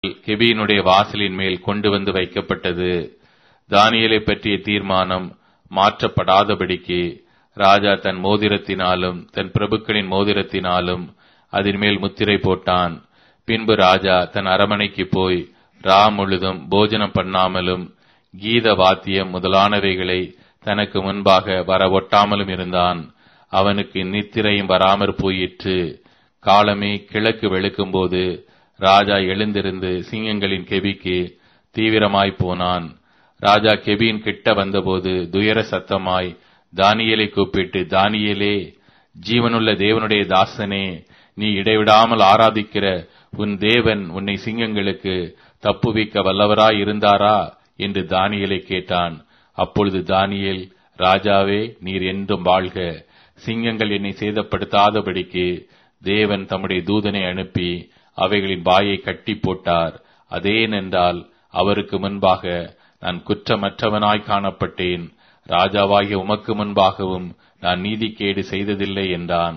கெபியினுடைய வாசலின் மேல் கொண்டு வந்து வைக்கப்பட்டது தானியலை பற்றிய தீர்மானம் மாற்றப்படாதபடிக்கு ராஜா தன் மோதிரத்தினாலும் தன் பிரபுக்களின் மோதிரத்தினாலும் அதன் மேல் முத்திரை போட்டான் பின்பு ராஜா தன் அரமனைக்கு போய் ரா முழுதும் போஜனம் பண்ணாமலும் கீத வாத்தியம் முதலானவைகளை தனக்கு முன்பாக வர ஒட்டாமலும் இருந்தான் அவனுக்கு நித்திரையும் வராமற் போயிற்று காலமே கிழக்கு வெளுக்கும்போது ராஜா எழுந்திருந்து சிங்கங்களின் கெபிக்கு தீவிரமாய் போனான் ராஜா கெபியின் கிட்ட வந்தபோது துயர சத்தமாய் தானியலை கூப்பிட்டு தானியலே ஜீவனுள்ள தேவனுடைய தாசனே நீ இடைவிடாமல் ஆராதிக்கிற உன் தேவன் உன்னை சிங்கங்களுக்கு தப்புவிக்க வல்லவராய் இருந்தாரா என்று தானியலை கேட்டான் அப்பொழுது தானியேல் ராஜாவே நீர் என்றும் வாழ்க சிங்கங்கள் என்னை சேதப்படுத்தாதபடிக்கு தேவன் தம்முடைய தூதனை அனுப்பி அவைகளின் வாயை கட்டி போட்டார் அதேனென்றால் அவருக்கு முன்பாக நான் குற்றமற்றவனாய் காணப்பட்டேன் ராஜாவாகிய உமக்கு முன்பாகவும் நான் நீதிக்கேடு செய்ததில்லை என்றான்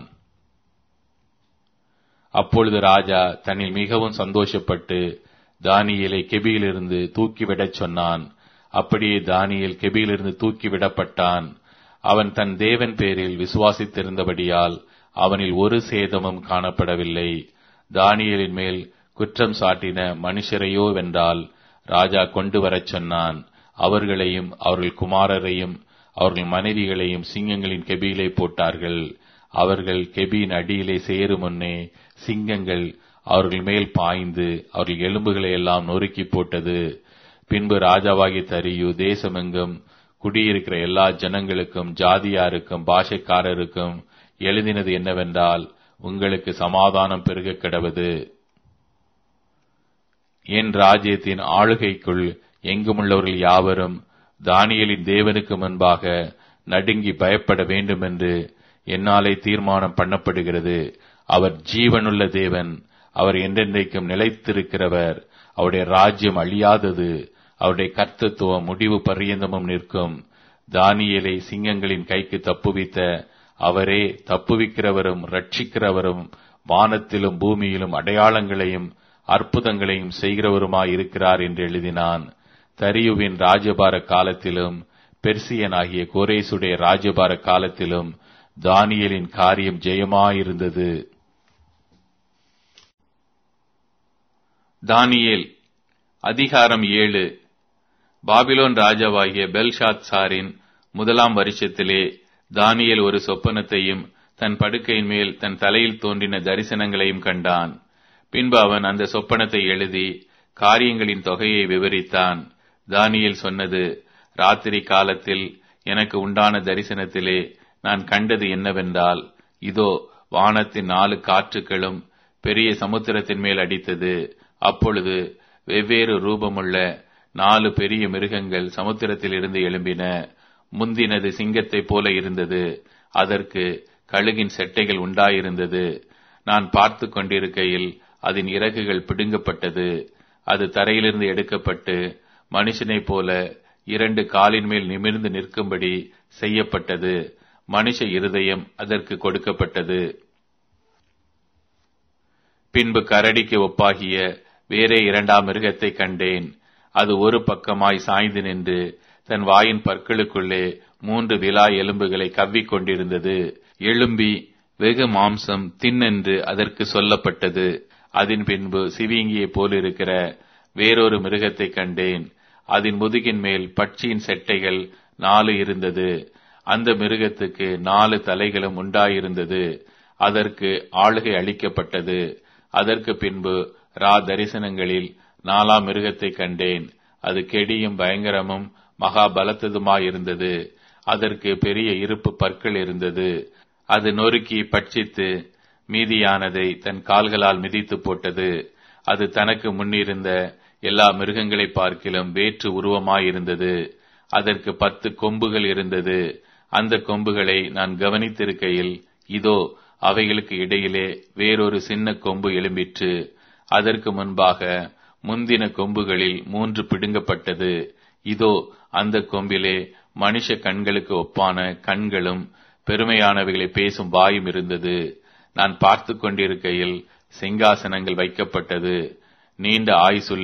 அப்பொழுது ராஜா தன்னில் மிகவும் சந்தோஷப்பட்டு தானியலை கெபியிலிருந்து தூக்கிவிடச் சொன்னான் அப்படியே தானியல் கெபியிலிருந்து தூக்கிவிடப்பட்டான் அவன் தன் தேவன் பேரில் விசுவாசித்திருந்தபடியால் அவனில் ஒரு சேதமும் காணப்படவில்லை தானியலின் மேல் குற்றம் சாட்டின மனுஷரையோ வென்றால் ராஜா கொண்டு வரச் சொன்னான் அவர்களையும் அவர்கள் குமாரரையும் அவர்கள் மனைவிகளையும் சிங்கங்களின் கெபியிலே போட்டார்கள் அவர்கள் கெபியின் அடியிலே சேரும் முன்னே சிங்கங்கள் அவர்கள் மேல் பாய்ந்து அவர்கள் எலும்புகளை எல்லாம் நொறுக்கி போட்டது பின்பு ராஜாவாகி தரியு தேசமெங்கும் குடியிருக்கிற எல்லா ஜனங்களுக்கும் ஜாதியாருக்கும் பாஷைக்காரருக்கும் எழுதினது என்னவென்றால் உங்களுக்கு சமாதானம் பெருக கிடவது என் ராஜ்யத்தின் ஆளுகைக்குள் எங்குமுள்ளவர்கள் யாவரும் தானியலின் தேவனுக்கு முன்பாக நடுங்கி பயப்பட வேண்டும் என்று என்னாலே தீர்மானம் பண்ணப்படுகிறது அவர் ஜீவனுள்ள தேவன் அவர் என்றென்றைக்கும் நிலைத்திருக்கிறவர் அவருடைய ராஜ்யம் அழியாதது அவருடைய கர்த்தத்துவம் முடிவு பரியந்தமும் நிற்கும் தானியலை சிங்கங்களின் கைக்கு தப்புவித்த அவரே தப்புவிக்கிறவரும் ரட்சிக்கிறவரும் வானத்திலும் பூமியிலும் அடையாளங்களையும் அற்புதங்களையும் செய்கிறவருமாய் இருக்கிறார் என்று எழுதினான் தரியுவின் ராஜபார காலத்திலும் பெர்சியனாகிய கோரேசுடைய ராஜபார காலத்திலும் தானியலின் காரியம் ஜெயமாயிருந்தது தானியேல் அதிகாரம் ஏழு பாபிலோன் ராஜாவாகிய பெல்ஷாத் சாரின் முதலாம் வருஷத்திலே தானியல் ஒரு சொப்பனத்தையும் தன் படுக்கையின் மேல் தன் தலையில் தோன்றின தரிசனங்களையும் கண்டான் பின்பு அவன் அந்த சொப்பனத்தை எழுதி காரியங்களின் தொகையை விவரித்தான் தானியல் சொன்னது ராத்திரி காலத்தில் எனக்கு உண்டான தரிசனத்திலே நான் கண்டது என்னவென்றால் இதோ வானத்தின் நாலு காற்றுகளும் பெரிய சமுத்திரத்தின் மேல் அடித்தது அப்பொழுது வெவ்வேறு ரூபமுள்ள நாலு பெரிய மிருகங்கள் சமுத்திரத்தில் இருந்து எழும்பின முந்தினது சிங்கத்தைப் போல இருந்தது அதற்கு கழுகின் செட்டைகள் உண்டாயிருந்தது நான் பார்த்து கொண்டிருக்கையில் அதன் இறகுகள் பிடுங்கப்பட்டது அது தரையிலிருந்து எடுக்கப்பட்டு மனுஷனைப் போல இரண்டு காலின் மேல் நிமிர்ந்து நிற்கும்படி செய்யப்பட்டது மனுஷ இருதயம் அதற்கு கொடுக்கப்பட்டது பின்பு கரடிக்கு ஒப்பாகிய வேறே இரண்டாம் மிருகத்தை கண்டேன் அது ஒரு பக்கமாய் சாய்ந்து நின்று தன் வாயின் பற்களுக்குள்ளே மூன்று விலா எலும்புகளை கவ்விக் கொண்டிருந்தது எழும்பி வெகு மாம்சம் தின்னென்று அதற்கு சொல்லப்பட்டது அதன் பின்பு சிவிங்கியை போலிருக்கிற வேறொரு மிருகத்தை கண்டேன் அதன் முதுகின் மேல் பட்சியின் செட்டைகள் நாலு இருந்தது அந்த மிருகத்துக்கு நாலு தலைகளும் உண்டாயிருந்தது அதற்கு ஆளுகை அளிக்கப்பட்டது அதற்கு பின்பு ரா தரிசனங்களில் நாலாம் மிருகத்தை கண்டேன் அது கெடியும் பயங்கரமும் மகா பலத்ததுமாயிருந்தது அதற்கு பெரிய இருப்பு பற்கள் இருந்தது அது நொறுக்கி பட்சித்து மீதியானதை தன் கால்களால் மிதித்து போட்டது அது தனக்கு முன்னிருந்த எல்லா மிருகங்களை பார்க்கிலும் வேற்று உருவமாயிருந்தது அதற்கு பத்து கொம்புகள் இருந்தது அந்த கொம்புகளை நான் கவனித்திருக்கையில் இதோ அவைகளுக்கு இடையிலே வேறொரு சின்ன கொம்பு எழும்பிற்று அதற்கு முன்பாக முந்தின கொம்புகளில் மூன்று பிடுங்கப்பட்டது இதோ அந்த கொம்பிலே மனுஷ கண்களுக்கு ஒப்பான கண்களும் பெருமையானவைகளை பேசும் வாயும் இருந்தது நான் பார்த்து கொண்டிருக்கையில் சிங்காசனங்கள் வைக்கப்பட்டது நீண்ட ஆயுசுள்ள